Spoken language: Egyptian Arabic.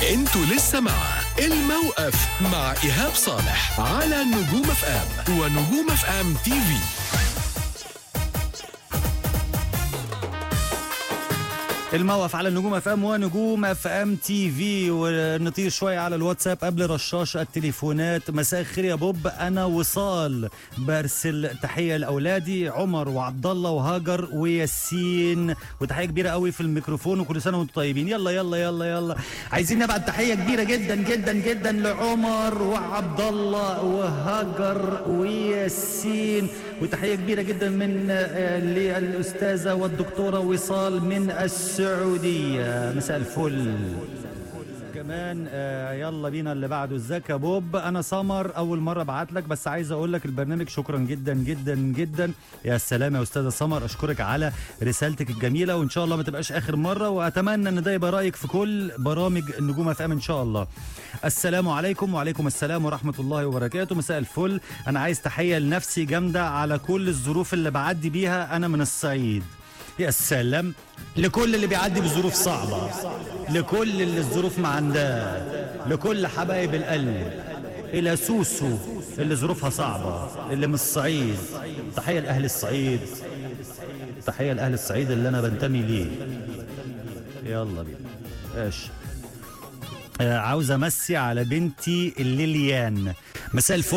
انتوا لسه مع الموقف مع ايهاب صالح على نجوم اف ام ونجوم اف ام تي في الموقف على النجوم اف ام ونجوم اف ام تي في ونطير شويه على الواتساب قبل رشاش التليفونات مساء الخير يا بوب انا وصال برسل تحيه لاولادي عمر وعبد الله وهاجر وياسين وتحيه كبيره قوي في الميكروفون وكل سنه وانتم طيبين يلا يلا يلا يلا عايزين نبعت تحيه كبيره جدا جدا جدا لعمر وعبد الله وهاجر وياسين وتحيه كبيره جدا من آه، للاستاذه والدكتوره وصال من السعوديه مساء الفل كمان آه يلا بينا اللي بعده ازيك يا بوب انا سمر اول مره ابعت لك بس عايز اقول لك البرنامج شكرا جدا جدا جدا يا سلام يا استاذه سمر اشكرك على رسالتك الجميله وان شاء الله ما تبقاش اخر مره واتمنى ان ده يبقى رايك في كل برامج النجوم اف ام ان شاء الله السلام عليكم وعليكم السلام ورحمه الله وبركاته مساء الفل انا عايز تحيه لنفسي جامده على كل الظروف اللي بعدي بيها انا من الصعيد يا سلام لكل اللي بيعدي بظروف صعبة لكل اللي الظروف ما عندها لكل حبايب القلب إلى سوسو اللي ظروفها صعبة اللي من الصعيد تحية لأهل الصعيد تحية لأهل الصعيد اللي أنا بنتمي ليه يلا بينا ماشي آه، عاوز امسي على بنتي الليليان مساء الفل